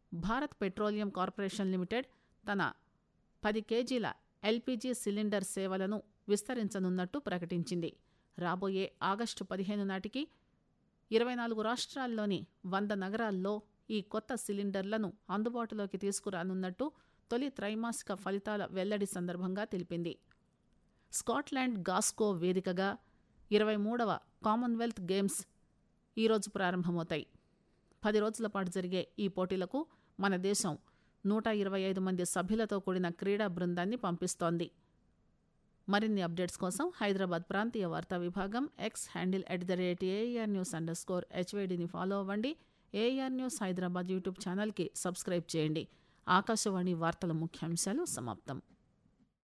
Bharat petroleum corporation limited తన పది కేజీల ఎల్పీజీ సిలిండర్ సేవలను విస్తరించనున్నట్టు ప్రకటించింది రాబోయే ఆగస్టు పదిహేను నాటికి ఇరవై నాలుగు రాష్ట్రాల్లోని వంద నగరాల్లో ఈ కొత్త సిలిండర్లను అందుబాటులోకి తీసుకురానున్నట్టు తొలి త్రైమాసిక ఫలితాల వెల్లడి సందర్భంగా తెలిపింది స్కాట్లాండ్ గాస్కో వేదికగా ఇరవై మూడవ కామన్వెల్త్ గేమ్స్ ఈరోజు ప్రారంభమవుతాయి పది రోజుల పాటు జరిగే ఈ పోటీలకు మన దేశం నూట ఇరవై ఐదు మంది సభ్యులతో కూడిన క్రీడా బృందాన్ని పంపిస్తోంది మరిన్ని అప్డేట్స్ కోసం హైదరాబాద్ ప్రాంతీయ వార్తా విభాగం X handle at the rate AR news underscore హెచ్వైడిని ఫాలో అవ్వండి ఏఆర్ న్యూస్ హైదరాబాద్ యూట్యూబ్ ఛానల్కి సబ్స్క్రైబ్ చేయండి ఆకాశవాణి వార్తల ముఖ్యాంశాలు సమాప్తం